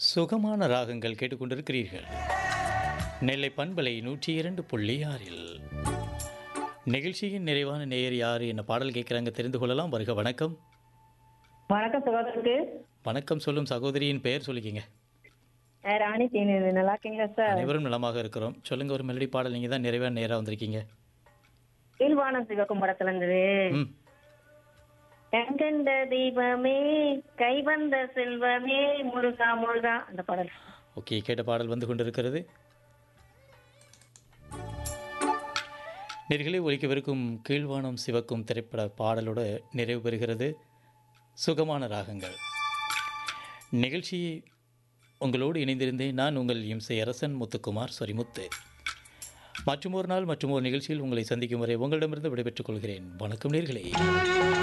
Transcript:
சுகமான ராகங்கள் கேட்டுக்கொண்டிருக்கிறீர்கள் நெல்லை பண்பலை நூற்றி இரண்டு புள்ளி ஆறில் நிகழ்ச்சியின் நிறைவான நேயர் யார் என்ன பாடல் கேட்குறாங்க தெரிந்து கொள்ளலாம் வருக வணக்கம் வணக்கம் சகோதரருக்கு வணக்கம் சொல்லும் சகோதரியின் பெயர் சொல்லிக்கிங்க அஹ் ராணி தேனி நல்லா இருக்கீங்களா சார் அனைவரும் நலமாக இருக்கிறோம் சொல்லுங்க ஒரு மெலடி பாடல் நீங்கள் தான் நிறைவான நேராக வந்திருக்கீங்க கீழ்வானம் சிவக்கும் படத்துல இருந்தது ம் கண்கண்ட தெய்வமே கை வந்த செல்வமே முருகா முருகா அந்த பாடல் ஓகே கேட்ட பாடல் வந்து கொண்டிருக்கிறது நேர்களை ஒலிக்கவிருக்கும் கீழ்வானம் சிவக்கும் திரைப்பட பாடலோட நிறைவு பெறுகிறது சுகமான ராகங்கள் நிகழ்ச்சி உங்களோடு இணைந்திருந்தேன் நான் உங்கள் இம்சை அரசன் முத்துக்குமார் சொரிமுத்து மற்றும் ஒரு நாள் மற்றும் ஒரு நிகழ்ச்சியில் உங்களை சந்திக்கும் வரை உங்களிடமிருந்து விடைபெற்றுக் கொள்கிறேன் வணக்கம் நேர்களே